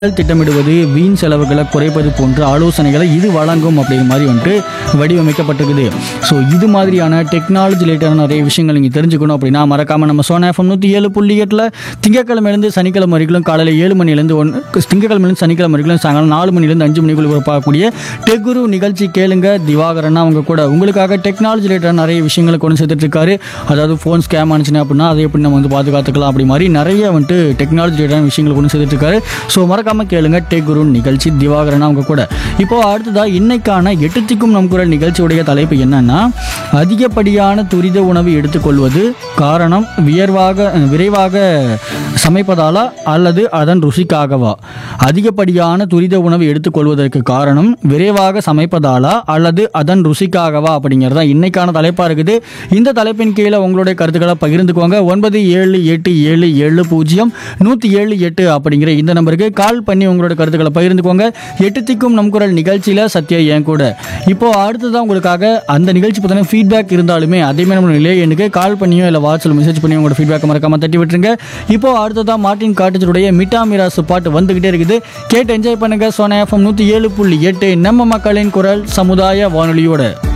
திட்டமிடுவது வீண் செலவுகளை குறைப்பது போன்ற ஆலோசனைகளை இது வழங்கும் அப்படிங்கிற மாதிரி வந்துட்டு வடிவமைக்கப்பட்டிருக்குது ஸோ இது மாதிரியான டெக்னாலஜி ரிலேட்டடான நிறைய விஷயங்கள் நீங்கள் தெரிஞ்சுக்கணும் அப்படின்னா மறக்காமல் நம்ம சோனா எஃப்எம் நூற்றி ஏழு புள்ளி எட்டில் திங்கக்கிழமையிலேருந்து சனிக்கிழமை வரைக்கும் காலையில் ஏழு மணிலேருந்து ஒன் திங்கக்கிழமையிலேருந்து சனிக்கிழமை வரைக்கும் சாயங்காலம் நாலு மணிலேருந்து அஞ்சு மணிக்குள்ள பார்க்கக்கூடிய டெக்குரு நிகழ்ச்சி கேளுங்க திவாகரன் அவங்க கூட உங்களுக்காக டெக்னாலஜி ரிலேட்டடான நிறைய விஷயங்களை கொண்டு சேர்த்துட்டு இருக்காரு அதாவது ஃபோன் ஸ்கேம் ஆனிச்சுன்னா அப்படின்னா அதை எப்படி நம்ம வந்து பாதுகாத்துக்கலாம் அப்படி மாதிரி நிறைய வந்துட்டு டெக்னாலஜி ரிலேட்டடான விஷயங்களை கொண்டு சேர்த்துட்டு இருக்காரு ஸோ மறக்காம கேளுங்க டெக் குரு நிகழ்ச்சி திவாகரன் அவங்க கூட இப்போ அடுத்ததா இன்னைக்கான எட்டுத்திக்கும் நம் குரல் நிகழ்ச்சியுடைய தலைப்பு என்னன்னா அதிகப்படியான துரித உணவு எடுத்துக்கொள்வது காரணம் வியர்வாக விரைவாக சமைப்பதாலா அல்லது அதன் ருசிக்காகவா அதிகப்படியான துரித உணவு எடுத்துக்கொள்வதற்கு காரணம் விரைவாக சமைப்பதாலா அல்லது அதன் ருசிக்காகவா அப்படிங்கிறது தான் இன்னைக்கான தலைப்பாக இருக்குது இந்த தலைப்பின் கீழே உங்களுடைய கருத்துக்களை பகிர்ந்துக்கோங்க ஒன்பது ஏழு எட்டு ஏழு ஏழு பூஜ்ஜியம் நூற்றி ஏழு எட்டு அப்படிங்கிற இந்த நம்பருக்கு கால் பண்ணி உங்களோட கருத்துக்களை பகிர்ந்துக்கோங்க எட்டு திக்கும் நம் குரல் நிகழ்ச்சியில் சத்யா என் கூட இப்போ அடுத்ததான் உங்களுக்காக அந்த நிகழ்ச்சி பார்த்தீங்கன்னா ஃபீட்பேக் இருந்தாலுமே அதேமாதிரி நம்ம நிலைய எண்ணுக்கு கால் பண்ணியோ இல்லை வாட்ஸ்அப்பில் மெசேஜ் பண்ணி உங்களோட ஃபீட்பேக் மறக்காம தட்டி விட்டுருங்க இப்போ அடுத்ததான் மார்ட்டின் காட்டேஜருடைய மிட்டா மிராசு பாட்டு வந்துகிட்டே இருக்குது கேட்டு என்ஜாய் பண்ணுங்க சோனா எஃப்எம் நூற்றி ஏழு புள்ளி எட்டு நம்ம மக்களின் குரல் சமுதாய வானொலியோட